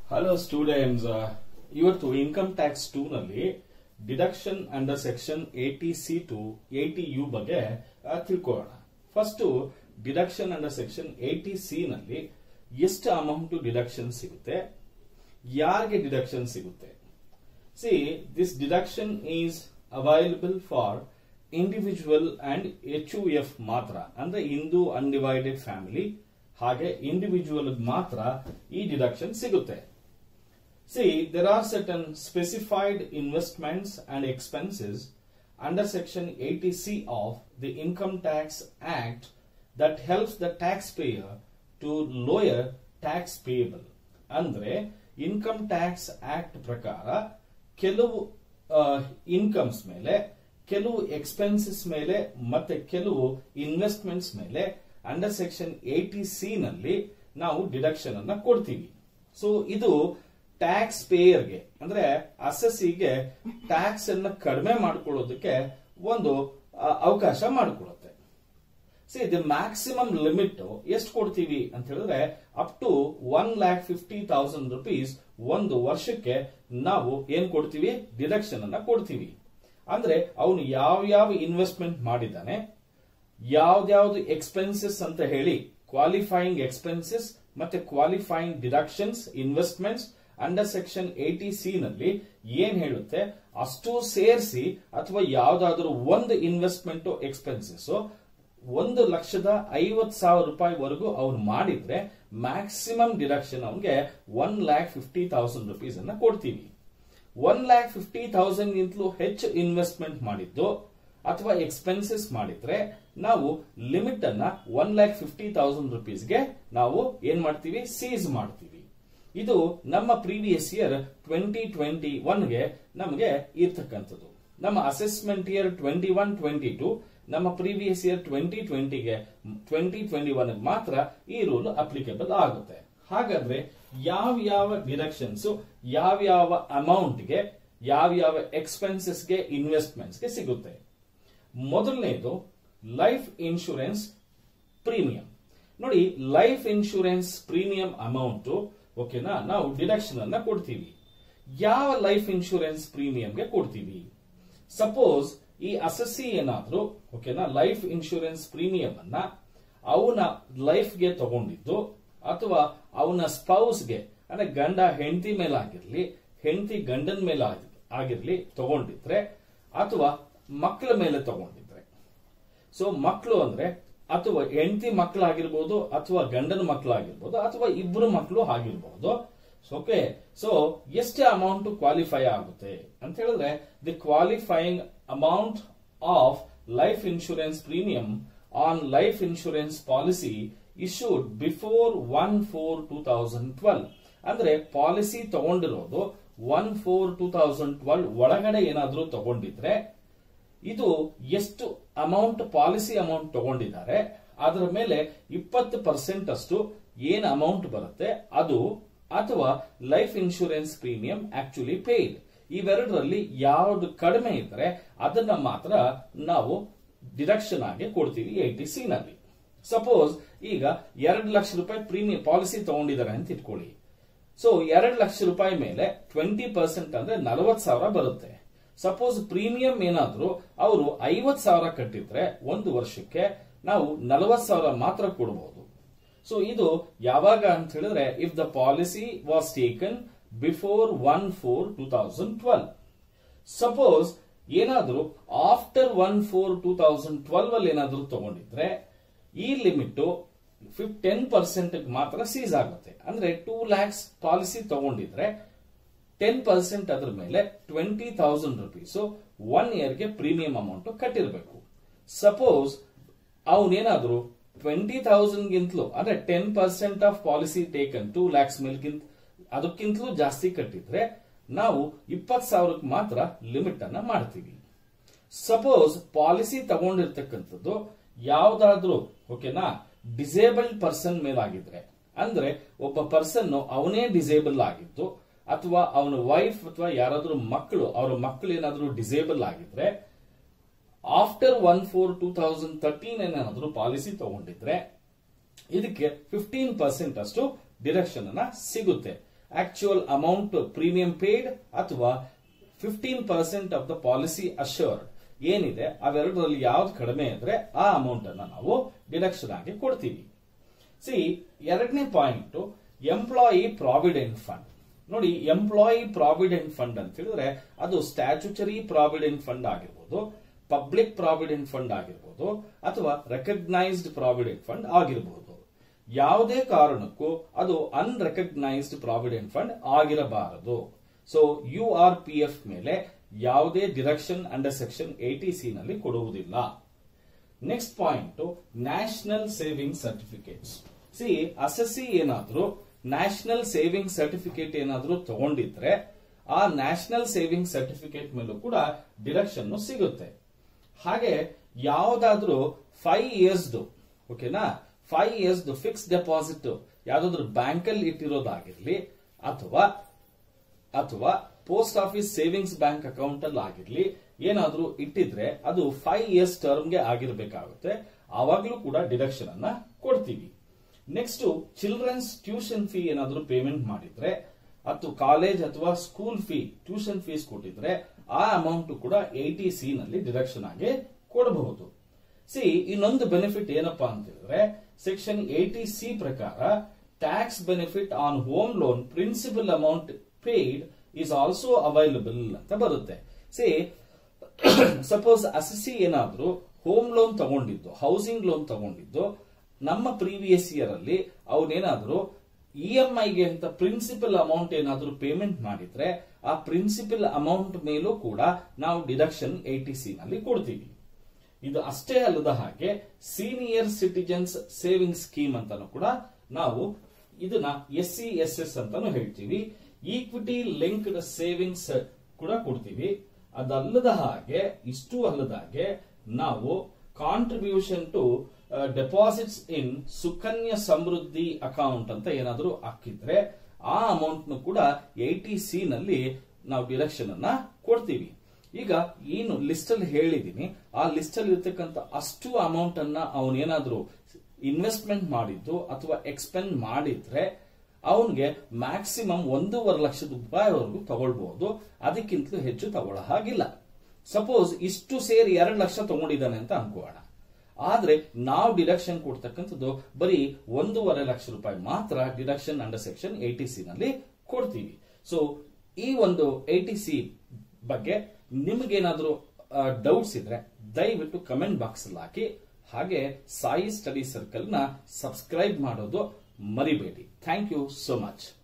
Hello students ಇವತ್ತು income tax two ನಲ್ಲಿ deduction under section eighty C to eighty you ಬಗ್ಗೆ ಆ, ತಿಳ್ಕೊಳ್ಳೋಣ first deduction under section eighty C ನಲ್ಲಿ ಎಷ್ಟು ಅಮೌಂಟ್ ಡಿಡಕ್ಷನ್ ಸಿಗುತ್ತೆ ಯಾರಿಗೆ ಡಿಡಕ್ಷನ್ ಸಿಗುತ್ತೆ see this deduction is available for individual and H U F ಮಾತ್ರ ಅಂದ್ರೆ ಹಿಂದೂ ಅನ್ಡಿವೈಡೆಡ್ ಫ್ಯಾಮಿಲಿ ಹಾಗೆ ಇಂಡಿವಿಜುವಲ್ ಮಾತ್ರ ಈ ಡಿಡಕ್ಷನ್ ಸಿಗುತ್ತೆ See, there are certain specified investments and expenses under section 80C of the Income Tax Act that helps the taxpayer to lower tax payable. ಅಂದ್ರೆ income tax act ಪ್ರಕಾರ ಕೆಲವು incomes ಮೇಲೆ ಕೆಲವು expenses ಮೇಲೆ ಮತ್ತೆ ಕೆಲವು ಇನ್ವೆಸ್ಟ್ಮೆಂಟ್ಸ್ ಮೇಲೆ ಅಂಡರ್ ಸೆಕ್ಷನ್ ಏಟಿ ಸಿ ನಲ್ಲಿ ನಾವು ಡಿಡಕ್ಷನ್ ಅನ್ನ ಕೊಡ್ತೀವಿ ಸೊ ಇದು ಟ್ಯಾಕ್ಸ್ ಪೇಯರ್ಗೆ ಅಂದ್ರೆ ಅಸೆಸಿಗೆ ಟ್ಯಾಕ್ಸ್ ಅನ್ನ ಕಡಿಮೆ ಮಾಡ್ಕೊಳ್ಳೋದಕ್ಕೆ ಒಂದು ಆ, ಅವಕಾಶ ಮಾಡಿಕೊಡುತ್ತೆ ಸಿ ದಿ ಮ್ಯಾಕ್ಸಿಮಮ್ ಲಿಮಿಟ್ ಎಷ್ಟು ಕೊಡ್ತೀವಿ ಅಂತ ಹೇಳಿದ್ರೆ up to one lakh fifty thousand rupees ಒಂದು ವರ್ಷಕ್ಕೆ ನಾವು ಏನ್ ಕೊಡ್ತೀವಿ ಡಿಡಕ್ಷನ್ ಅನ್ನ ಕೊಡ್ತೀವಿ ಅಂದ್ರೆ ಅವನು ಯಾವ ಯಾವ ಇನ್ವೆಸ್ಟ್ಮೆಂಟ್ ಮಾಡಿದ್ದಾನೆ ಯಾವ್ದ್ಯಾವ್ದು ಎಕ್ಸ್ಪೆನ್ಸಸ್ ಅಂತ ಹೇಳಿ ಕ್ವಾಲಿಫೈಯಿಂಗ್ ಎಕ್ಸ್ಪೆನ್ಸಸ್ ಮತ್ತೆ qualifying deductions investments under section eighty C ನಲ್ಲಿ ಏನ್ ಹೇಳುತ್ತೆ ಅಷ್ಟು ಸೇರಿಸಿ ಅಥವಾ ಯಾವ್ದಾದ್ರೂ ಒಂದು ಇನ್ವೆಸ್ಟ್ಮೆಂಟ್ ಎಕ್ಸ್ಪೆನ್ಸಸ್ ಒಂದು ಲಕ್ಷದ ಐವತ್ ಸಾವಿರ ರೂಪಾಯಿವರೆಗೂ ಅವ್ನು ಮಾಡಿದ್ರೆ ಮ್ಯಾಕ್ಸಿಮಮ್ ಡಿಡಕ್ಷನ್ ಅವನ್ಗೆ one lakh fifty thousand rupees ಅನ್ನ ಕೊಡ್ತೀವಿ ಒನ್ ಲ್ಯಾಕ್ ಫಿಫ್ಟಿ ತೌಸಂಡ್ ಗಿಂತಲೂ ಹೆಚ್ಚು ಇನ್ವೆಸ್ಟ್ಮೆಂಟ್ ಮಾಡಿದ್ದು ಅಥವಾ ಎಕ್ಸ್ಪೆನ್ಸಸ್ ಮಾಡಿದ್ರೆ ನಾವು ಲಿಮಿಟ್ ಅನ್ನ ಒನ್ ಲ್ಯಾಕ್ ಫಿಫ್ಟಿ ತೌಸಂಡ್ ರುಪೀಸ್ಗೆ ನಾವು ಏನ್ ಮಾಡ್ತೀವಿ ಸೀಸ್ ಮಾಡ್ತೀವಿ ಇದು ನಮ್ಮ ಪ್ರೀವಿಯಸ್ ಇಯರ್ ಟ್ವೆಂಟಿ ಟ್ವೆಂಟಿ ಒನ್ಗೆ ನಮಗೆ ಇರ್ತಕ್ಕಂಥದ್ದು ನಮ್ಮ assessment year twenty one twenty two ನಮ್ಮ ಪ್ರೀವಿಯಸ್ ಇಯರ್ ಟ್ವೆಂಟಿ ಟ್ವೆಂಟಿಗೆ ಟ್ವೆಂಟಿ ಟ್ವೆಂಟಿ ಒನ್ ಮಾತ್ರ ಈ ರೂಲ್ ಅಪ್ಲಿಕೇಬಲ್ ಆಗುತ್ತೆ ಹಾಗಾದ್ರೆ ಯಾವ ಯಾವ ಡಿಡಕ್ಷನ್ಸ್ ಯಾವ ಯಾವ ಅಮೌಂಟ್ಗೆ ಯಾವ ಯಾವ ಎಕ್ಸ್ಪೆನ್ಸಸ್ಗೆ ಇನ್ವೆಸ್ಟ್ಮೆಂಟ್ಸ್ಗೆ ಸಿಗುತ್ತೆ ಮೊದಲನೇದು ಲೈಫ್ ಇನ್ಶೂರೆನ್ಸ್ ಪ್ರೀಮಿಯಂ ನೋಡಿ ಲೈಫ್ ಇನ್ಶೂರೆನ್ಸ್ ಪ್ರೀಮಿಯಂ ಅಮೌಂಟ್ ಓಕೆನಾ ನಾವು ಡಿಡಕ್ಷನ್ ಅನ್ನ ಕೊಡ್ತೀವಿ ಯಾವ ಲೈಫ್ ಇನ್ಶೂರೆನ್ಸ್ ಪ್ರೀಮಿಯಂಗೆ ಕೊಡ್ತೀವಿ ಸಪೋಸ್ ಈ ಅಸಸ್ಸಿ ಏನಾದ್ರೂ ಓಕೆನಾ ಲೈಫ್ ಇನ್ಶೂರೆನ್ಸ್ ಪ್ರೀಮಿಯಂ ಅನ್ನ ಅವನ ಲೈಫ್ಗೆ ತಗೊಂಡಿದ್ದು ಅಥವಾ ಅವನ ಸ್ಪೌಸ್ಗೆ ಅಂದ್ರೆ ಗಂಡ ಹೆಂಡತಿ ಮೇಲೆ ಆಗಿರ್ಲಿ ಹೆಂಡತಿ ಗಂಡನ ಮೇಲೆ ಆಗಿ- ಆಗಿರ್ಲಿ ತಗೊಂಡಿದ್ರೆ ಅಥವಾ ಮಕ್ಕಳ ಮೇಲೆ ತಗೊಂಡಿದ್ರೆ ಸೊ ಮಕ್ಕಳು ಅಂದ್ರೆ ಅಥವಾ ಹೆಂಡತಿ ಮಕ್ಕಳಾಗಿರ್ಬೋದು ಅಥವಾ ಗಂಡನ ಮಕ್ಕಳಾಗಿರ್ಬೋದು ಅಥವಾ ಇಬ್ಬರು ಮಕ್ಕಳು ಆಗಿರ್ಬೋದು ಓಕೆ ಸೊ ಎಷ್ಟು ಅಮೌಂಟ್ ಕ್ವಾಲಿಫೈ ಆಗುತ್ತೆ ಅಂತ ಹೇಳಿದ್ರೆ the qualifying amount of life insurance premium on life insurance policy issued before one four two thousand twelve ಅಂದ್ರೆ ಪಾಲಿಸಿ ತಗೊಂಡಿರೋದು one four two thousand twelve ಒಳಗಡೆ ಏನಾದ್ರೂ ತಗೊಂಡಿದ್ರೆ ಇದು ಎಷ್ಟು ಅಮೌಂಟ್ ಪಾಲಿಸಿ ಅಮೌಂಟ್ ತಗೊಂಡಿದ್ದಾರೆ ಅದರ ಮೇಲೆ ಇಪ್ಪತ್ತು ಪರ್ಸೆಂಟ್ ಅಷ್ಟು ಏನ್ ಅಮೌಂಟ್ ಬರುತ್ತೆ ಅದು ಅಥವಾ life insurance premium actually paid ಇವೆರಡರಲ್ಲಿ ಯಾವ್ದು ಕಡಿಮೆ ಇದ್ರೆ ಅದನ್ನ ಮಾತ್ರ ನಾವು ಡಿಡಕ್ಷನ್ ಆಗಿ ಕೊಡ್ತೀವಿ ಏಟಿ ಸಿ ನಲ್ಲಿ ಸಪೋಸ್ ಈಗ ಎರಡು ಲಕ್ಷ ರೂಪಾಯಿ ಪ್ರೀಮಿಯಂ ಪಾಲಿಸಿ ತಗೊಂಡಿದ್ದಾರೆ ಅಂತ ಇಟ್ಕೊಳ್ಳಿ ಸೊ ಎರಡು ಲಕ್ಷ ರೂಪಾಯಿ ಮೇಲೆ ಟ್ವೆಂಟಿ ಪರ್ಸೆಂಟ್ ಅಂದ್ರೆ ನಲವತ್ ಸಾವಿರ ಬರುತ್ತೆ ಸಪೋಸ್ ಪ್ರೀಮಿಯಂ ಏನಾದ್ರೂ ಅವರು ಐವತ್ ಸಾವಿರ ಕಟ್ಟಿದ್ರೆ ಒಂದು ವರ್ಷಕ್ಕೆ ನಾವು ನಲವತ್ ಸಾವಿರ ಮಾತ್ರ ಕೊಡಬಹುದು ಸೊ ಇದು ಯಾವಾಗ ಅಂತ ಹೇಳಿದ್ರೆ if the policy was taken before one four two thousand twelve suppose ಏನಾದ್ರೂ after one four two thousand twelve ಅಲ್ಲಿ ಏನಾದ್ರೂ ತಗೊಂಡಿದ್ರೆ ಈ ಲಿಮಿಟ್ ಟೆನ್ ಪರ್ಸೆಂಟ್ ಮಾತ್ರ ಸೀಸ್ ಆಗುತ್ತೆ ಅಂದ್ರೆ ಟೂ ಲ್ಯಾಕ್ಸ್ ಪಾಲಿಸಿ ತಗೊಂಡಿದ್ರೆ ಟೆನ್ ಪರ್ಸೆಂಟ್ ಅದ್ರ ಮೇಲೆ ಟ್ವೆಂಟಿ ತೌಸಂಡ್ ರುಪೀಸ್ ಒನ್ ಇಯರ್ಗೆ ಪ್ರೀಮಿಯಂ ಅಮೌಂಟ್ ಕಟ್ಟಿರಬೇಕು ಸಪೋಸ್ ಅವನೇನಾದ್ರೂ ಟ್ವೆಂಟಿ ತೌಸಂಡ್ ಗಿಂತಲೂ ಅಂದ್ರೆ ten percent of policy taken two lakhs ಮೇಲ್ಗಿಂತ ಅದಕ್ಕಿಂತಲೂ ಜಾಸ್ತಿ ಕಟ್ಟಿದ್ರೆ ನಾವು ಇಪ್ಪತ್ ಸಾವಿರಕ್ಕೆ ಮಾತ್ರ ಲಿಮಿಟ್ ಅನ್ನ ಮಾಡ್ತೀವಿ ಸಪೋಸ್ ಪಾಲಿಸಿ ತಗೊಂಡಿರ್ತಕ್ಕಂಥದ್ದು ಯಾವ್ದಾದ್ರೂ ಓಕೆನಾ ಡಿಸೇಬಲ್ಡ್ ಪರ್ಸನ್ ಮೇಲಾಗಿದ್ರೆ ಅಂದ್ರೆ ಒಬ್ಬ ಪರ್ಸನ್ ಅವನೇ ಡಿಸೇಬಲ್ ಆಗಿದ್ದು ಅಥವಾ ಅವನ ವೈಫ್ ಅಥವಾ ಯಾರಾದ್ರೂ ಮಕ್ಕಳು ಅವರ ಮಕ್ಕಳು ಏನಾದ್ರೂ ಡಿಸೇಬಲ್ ಆಗಿದ್ರೆ after one four two thousand thirteen ಏನಾದ್ರೂ ಪಾಲಿಸಿ ತಗೊಂಡಿದ್ರೆ ಇದಕ್ಕೆ ಫಿಫ್ಟೀನ್ ಪರ್ಸೆಂಟ್ ಅಷ್ಟು ಡಿಡಕ್ಷನ್ ಅನ್ನ ಸಿಗುತ್ತೆ ಆಕ್ಚುಯಲ್ ಅಮೌಂಟ್ ಪ್ರೀಮಿಯಂ ಪೇಡ್ ಅಥವಾ fifteen percent of the policy assured ಏನಿದೆ ಅವೆರಡರಲ್ಲಿ ಯಾವ್ದು ಕಡಿಮೆ ಇದ್ರೆ ಆ ಅಮೌಂಟ್ ಅನ್ನ ನಾವು ಡಿಡಕ್ಷನ್ ಆಗಿ ಕೊಡ್ತೀವಿ ಸಿ ಎರಡನೇ ಪಾಯಿಂಟ್ ಎಂಪ್ಲಾಯಿ ಪ್ರಾವಿಡೆಂಟ್ ಫಂಡ್ ನೋಡಿ ಎಂಪ್ಲಾಯಿ ಪ್ರಾವಿಡೆಂಟ್ ಫಂಡ್ ಅಂತ ಹೇಳಿದ್ರೆ ಅದು ಸ್ಟ್ಯಾಚ್ಯುಟರಿ ಪ್ರಾವಿಡೆಂಟ್ ಫಂಡ್ ಆಗಿರ್ಬೋದು ಪಬ್ಲಿಕ್ ಪ್ರಾವಿಡೆಂಟ್ ಫಂಡ್ ಆಗಿರ್ಬೋದು ಅಥವಾ ರೆಕಗ್ನೈಸ್ಡ್ ಪ್ರಾವಿಡೆಂಟ್ ಫಂಡ್ ಆಗಿರಬಹುದು ಯಾವುದೇ ಕಾರಣಕ್ಕೂ ಅದು ಅನ್ರೆಕಗ್ನೈಸ್ಡ್ ಪ್ರಾವಿಡೆಂಟ್ ಫಂಡ್ ಆಗಿರಬಾರದು so U R P F ಮೇಲೆ ಯಾವುದೇ deduction under section eighty C ನಲ್ಲಿ ಕೊಡುವುದಿಲ್ಲ next point national saving certificates see assessee ಏನಾದ್ರೂ ನ್ಯಾಷನಲ್ ಸೇವಿಂಗ್ ಸರ್ಟಿಫಿಕೇಟ್ ಏನಾದ್ರೂ ತಗೊಂಡಿದ್ರೆ ಆ ನ್ಯಾಷನಲ್ ಸೇವಿಂಗ್ ಸರ್ಟಿಫಿಕೇಟ್ ಮೇಲೂ ಕೂಡ ಡಿಡಕ್ಷನ್ ಸಿಗುತ್ತೆ ಹಾಗೆ ಯಾವ್ದಾದ್ರೂ ಫೈವ್ ಇಯರ್ಸ್ದು ಓಕೆನಾ ಫೈವ್ ಇಯರ್ಸ್ದು ಫಿಕ್ಸ್ ಡೆಪಾಸಿಟ್ ಯಾವ್ದಾದ್ರು ಬ್ಯಾಂಕ್ ಅಲ್ಲಿ ಇಟ್ಟಿರೋದಾಗಿರ್ಲಿ ಅಥವಾ ಅಥವಾ post office savings bank account ಅಲ್ಲಿ ಆಗಿರ್ಲಿ ಏನಾದ್ರೂ ಇಟ್ಟಿದ್ರೆ ಅದು ಫೈವ್ ಇಯರ್ಸ್ ಟರ್ಮ್ಗೆ ಆಗಿರ್ಬೇಕಾಗುತ್ತೆ ಆವಾಗ್ಲೂ ಕೂಡ ಡಿಡಕ್ಷನ್ ಅನ್ನ ಕೊಡ್ತೀವಿ ನೆಕ್ಸ್ಟ್ ಚಿಲ್ಡ್ರನ್ಸ್ ಟ್ಯೂಷನ್ ಫೀ ಏನಾದ್ರೂ ಪೇಮೆಂಟ್ ಮಾಡಿದ್ರೆ ಅಥವಾ ಕಾಲೇಜ್ ಅಥವಾ ಸ್ಕೂಲ್ ಫೀ ಟ್ಯೂಷನ್ ಫೀಸ್ ಕೊಟ್ಟಿದ್ರೆ ಆ ಅಮೌಂಟ್ ಕೂಡ ಏಟಿ ಸಿ ನಲ್ಲಿ ಡಿಡಕ್ಷನ್ ಆಗಿ ಕೊಡಬಹುದು ಸಿ ಇನ್ನೊಂದು ಬೆನಿಫಿಟ್ ಏನಪ್ಪಾ ಅಂತ ಹೇಳಿದ್ರೆ ಸೆಕ್ಷನ್ ಏಟಿ ಸಿ ಪ್ರಕಾರ tax benefit on home loan principal amount paid is also available ಅಂತ ಬರುತ್ತೆ ಸಿ ಸಪೋಸ್ ಅಸಸಿ ಏನಾದ್ರೂ ಹೋಮ್ ಲೋನ್ ತಗೊಂಡಿದ್ದು ಹೌಸಿಂಗ್ ಲೋನ್ ತಗೊಂಡಿದ್ದು ನಮ್ಮ ಪ್ರೀವಿಯಸ್ ಇಯರ್ ಅಲ್ಲಿ ಅವನೇನಾದ್ರೂ ಇ ಎಂ ಐಗೆ ಅಂತ ಪ್ರಿನ್ಸಿಪಲ್ ಅಮೌಂಟ್ ಏನಾದ್ರೂ ಪೇಮೆಂಟ್ ಮಾಡಿದ್ರೆ ಆ ಪ್ರಿನ್ಸಿಪಲ್ ಅಮೌಂಟ್ ಮೇಲೂ ಕೂಡ ನಾವು ಡಿಡಕ್ಷನ್ ಏಟಿ ಸಿ ನಲ್ಲಿ ಕೊಡ್ತೀವಿ ಇದು ಅಷ್ಟೇ ಅಲ್ಲದ ಹಾಗೆ ಸೀನಿಯರ್ ಸಿಟಿಜನ್ಸ್ ಸೇವಿಂಗ್ ಸ್ಕೀಮ್ ಅಂತಾನು ಕೂಡ ನಾವು ಇದನ್ನ ಎಸ್ ಸಿ ಎಸ್ ಎಸ್ ಅಂತಾನು ಹೇಳ್ತೀವಿ ಈಕ್ವಿಟಿ ಲಿಂಕ್ಡ್ ಸೇವಿಂಗ್ಸ್ ಕೂಡ ಕೊಡ್ತೀವಿ ಅದಲ್ಲದ ಹಾಗೆ ಇಷ್ಟು ಅಲ್ಲದ ಹಾಗೆ ನಾವು contribution to deposits in Sukanya Samriddhi account ಅಂತ ಏನಾದರೂ ಹಾಕಿದ್ರೆ ಆ ಅಮೌಂಟ್ ಕೂಡ ಏಟಿ ಸಿ ನಲ್ಲಿ ನಾವು ಡಿಡಕ್ಷನ್ ಅನ್ನ ಕೊಡ್ತೀವಿ ಈಗ ಏನು ಲಿಸ್ಟ್ ಅಲ್ಲಿ ಹೇಳಿದೀನಿ ಆ ಲಿಸ್ಟ್ ಅಲ್ಲಿ ಇರ್ತಕ್ಕಂಥ ಅಷ್ಟು ಅಮೌಂಟ್ ಅನ್ನ ಅವನೇನಾದ್ರೂ ಇನ್ವೆಸ್ಟ್ಮೆಂಟ್ ಮಾಡಿದ್ದು ಅಥವಾ ಎಕ್ಸ್ಪೆಂಡ್ ಮಾಡಿದ್ರೆ ಅವನ್ಗೆ ಮ್ಯಾಕ್ಸಿಮಮ್ ಒಂದೂವರೆ ಲಕ್ಷದ ರೂಪಾಯಿವರೆಗೂ ತಗೊಳ್ಬಹುದು ಅದಕ್ಕಿಂತಲೂ ಹೆಚ್ಚು ತಗೊಳ್ಳೋ ಹಾಗಿಲ್ಲ ಸಪೋಸ್ ಇಷ್ಟು ಸೇರಿ ಎರಡು ಲಕ್ಷ ತಗೊಂಡಿದ್ದಾನೆ ಅಂತ ಅನ್ಕೋಣ ಆದ್ರೆ ನಾವು ಡಿಡಕ್ಷನ್ ಕೊಡ್ತಕ್ಕಂಥದ್ದು ಬರೀ ಒಂದೂವರೆ ಲಕ್ಷ ರೂಪಾಯಿ ಮಾತ್ರ deduction under section eighty C ನಲ್ಲಿ ಕೊಡ್ತೀವಿ ಸೊ ಈ ಒಂದು ಏಟಿ ಸಿ ಬಗ್ಗೆ ನಿಮಗೇನಾದ್ರೂ ಡೌಟ್ಸ್ ಇದ್ರೆ ದಯವಿಟ್ಟು ಕಮೆಂಟ್ ಬಾಕ್ಸ್ ಅಲ್ಲಿ ಹಾಕಿ ಹಾಗೆ ಸಾಯಿ ಸ್ಟಡಿ ಸರ್ಕಲ್ ನ ಸಬ್ಸ್ಕ್ರೈಬ್ ಮಾಡೋದು ಮರಿಬೇಡಿ ಥ್ಯಾಂಕ್ ಯು ಸೋ ಮಚ್